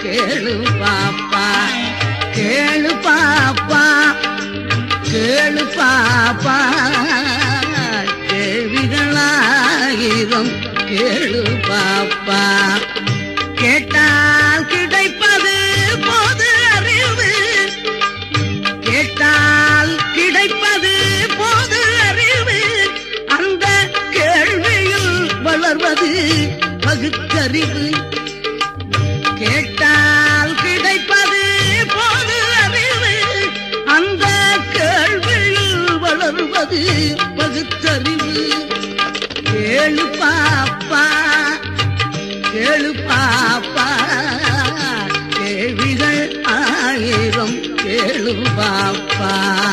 கேளு பாப்பா கேளு பாப்பா கேளு பாப்பா கேள்விகளாயிரம் கேளு பாப்பா கேட்டால் கிடைப்பது பொது அறிவு கேட்டால் கிடைப்பது பொது அறிவு அந்த கேள்வியில் வளர்வது பகுத்தறிவு கேட்டால் கிடைப்பது பொது அறிவு அந்த கேள்வியில் வளர்வது பகுத்தறிவு கேளு பாப்பா கேளு பாப்பா கேள்விகள் ஆயிரம் கேளு பாப்பா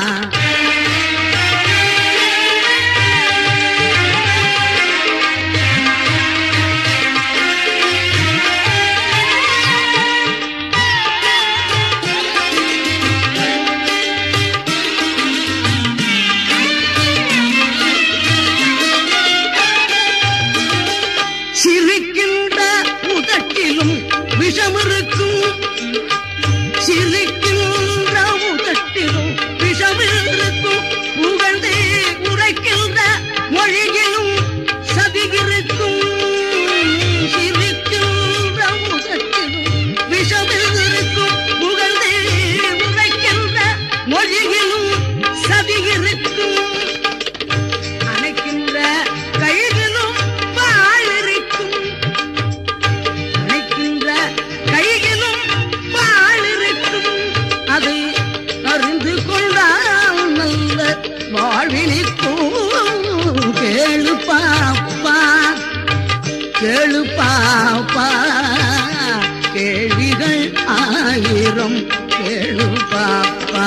சிரிக்கின்ற உதட்டிலும் விஷம் இருக்கும் சிரிக்கின்ற உதட்டிலும் விஷம் இருக்கும் புகழ்ந்து உரைக்கின்ற மொழியிலும் சதிகிருக்கும் சிரிக்கின்ற உதட்டிலும் விஷம் இருக்கும் புகழ்ந்து உரைக்கின்ற மொழியிலும் சதிகிருக்கும் அணைக்கின்ற கைகளும் பாழிருக்கும் அணைக்கின்ற கைகளும் பாழிருக்கும் அதை அறிந்து கொண்டால் நல்ல வாழ்வினிக்கும் கேளு பாப்பா கேளு பாப்பா கேள்விகள் ஆயிரம் கேளு பாப்பா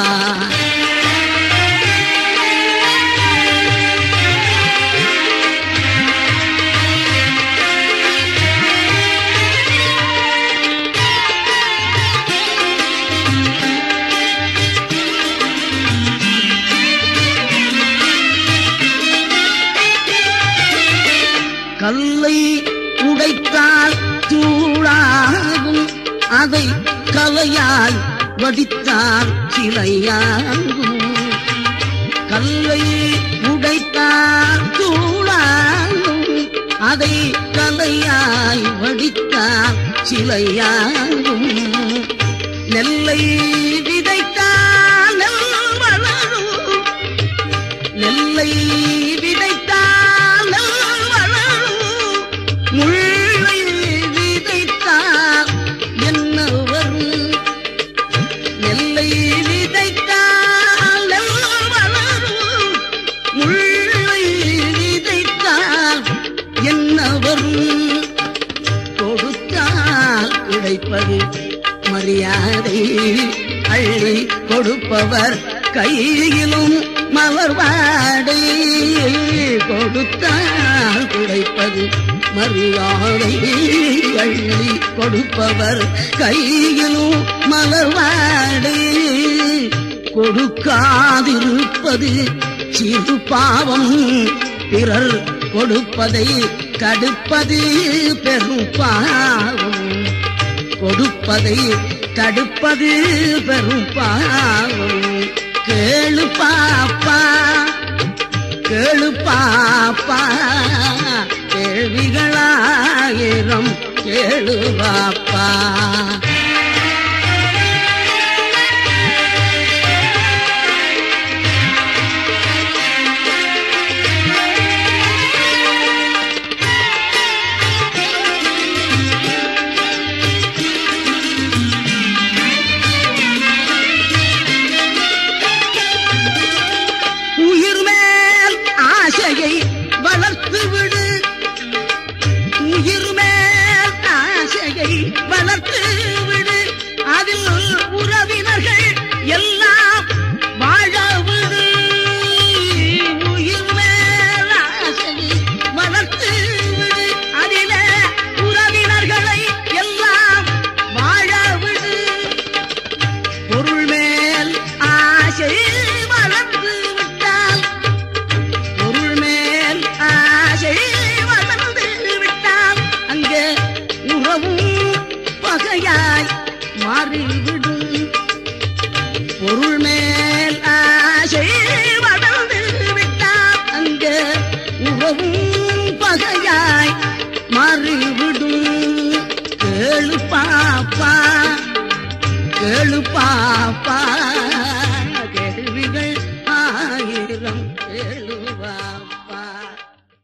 கல்லை உடைத்தால் தூளாகும் அதை கலையால் வடித்தால் சிலையாகும் கல்லை உடைத்தால் தூளாகும் அதை கலையாய் வடித்தால் சிலையாகும் நெல்லை விதைத்தால் நெல் வளரும் நெல்லை விதைத்தால் நெல் வளரும் முள்ளை விதைத்தால் என்ன வரும் நெல்லை விதைத்தால் நெல் வளரும் முள்ளை விதைத்தால் என்ன வரும் கொடுத்தால் கிடைப்பது மரியாதை அள்ளி கொடுப்பவர் கையிலும் மலர்வாடை கொடுத்தால் கிடைப்பது மரியாதை அள்ளி கொடுப்பவர் கையிலும் மலர்வாடை கொடுக்காதிருப்பது சிறு பாவம் பிறர் கொடுப்பதை தடுப்பது பெரும் பாவம் கொடுப்பதை தடுப்பது பெரும் பாவம் கேளு பாப்பா கேளு பாப்பா கேள்விகளாயிரம் கேளு பாப்பா உயிர் மேல் ஆசையை வளர்த்து விடு உயிர் மேல் ஆசையை வளர்த்து மாறிவிடும்